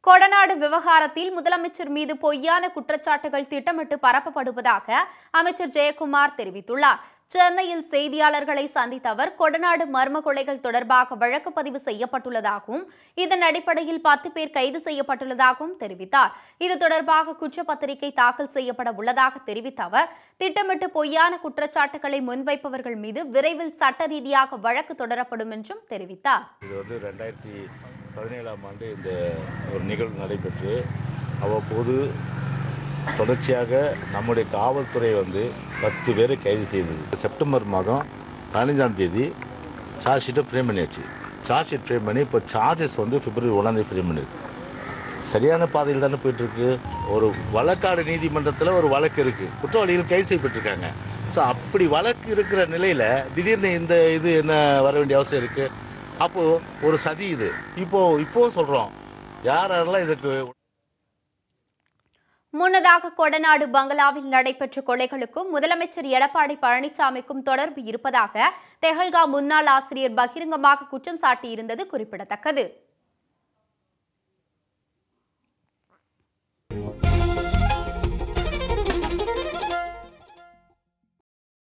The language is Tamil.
கொடநாடு விவகாரத்தில் முதலமைச்சர் மீது பொய்யான குற்றச்சாட்டுகள் திட்டமிட்டு பரப்பப்படுவதாக அமைச்சர் ஜெயக்குமார் தெரிவித்துள்ளார் சென்னையில் செய்தியாளர்களை சந்தித்த அவர் கொடநாடு மர்ம கொலைகள் தொடர்பாக வழக்கு பதிவு செய்யப்பட்டுள்ளதாகவும் இதன் அடிப்படையில் பத்து பேர் கைது செய்யப்பட்டுள்ளதாகவும் தெரிவித்தார் இது தொடர்பாக குற்றப்பத்திரிகை தாக்கல் செய்யப்பட உள்ளதாக தெரிவித்த அவர் திட்டமிட்டு பொய்யான குற்றச்சாட்டுகளை முன்வைப்பவர்கள் மீது விரைவில் சட்ட ரீதியாக வழக்கு தொடரப்படும் என்றும் தெரிவித்தார் இது வந்து ரெண்டாயிரத்தி பதினேழாம் ஆண்டு இந்த ஒரு நிகழ்வு நடைபெற்று அவ்வப்போது தொடர்ச்சியாக நம்முடைய காவல்துறை வந்து பத்து பேரை கைது செய்தது செப்டம்பர் மாதம் பதினஞ்சாம் தேதி சார்ஜ் ஷீட்டை ஃப்ரேம் பண்ணியாச்சு சார்ஜ் ஷீட் ஃப்ரேம் பண்ணி இப்போ சார்ஜஸ் வந்து பிப்ரவரி ஒன்றாந்தேதி ஃப்ரேம் பண்ணிருக்கு சரியான பாதையில் தானே போயிட்டுருக்கு ஒரு வழக்காடு நீதிமன்றத்தில் ஒரு வழக்கு இருக்குது குற்றவாளிகள் கைது செய்யப்பட்டிருக்காங்க ஸோ அப்படி வழக்கு இருக்கிற நிலையில் திடீர்னு இந்த இது என்ன வர வேண்டிய அவசியம் இருக்குது அப்போது ஒரு சதி இது இப்போது இப்போவும் சொல்கிறோம் யார் யாரெல்லாம் இதுக்கு முன்னதாக கொடநாடு பங்களாவில் நடைபெற்ற கொலைகளுக்கும் முதலமைச்சர் எடப்பாடி பழனிசாமிக்கும் தொடர்பு இருப்பதாக தெஹல்கா முன்னாள் ஆசிரியர் பகிரங்கமாக குற்றம் சாட்டியிருந்தது குறிப்பிடத்தக்கது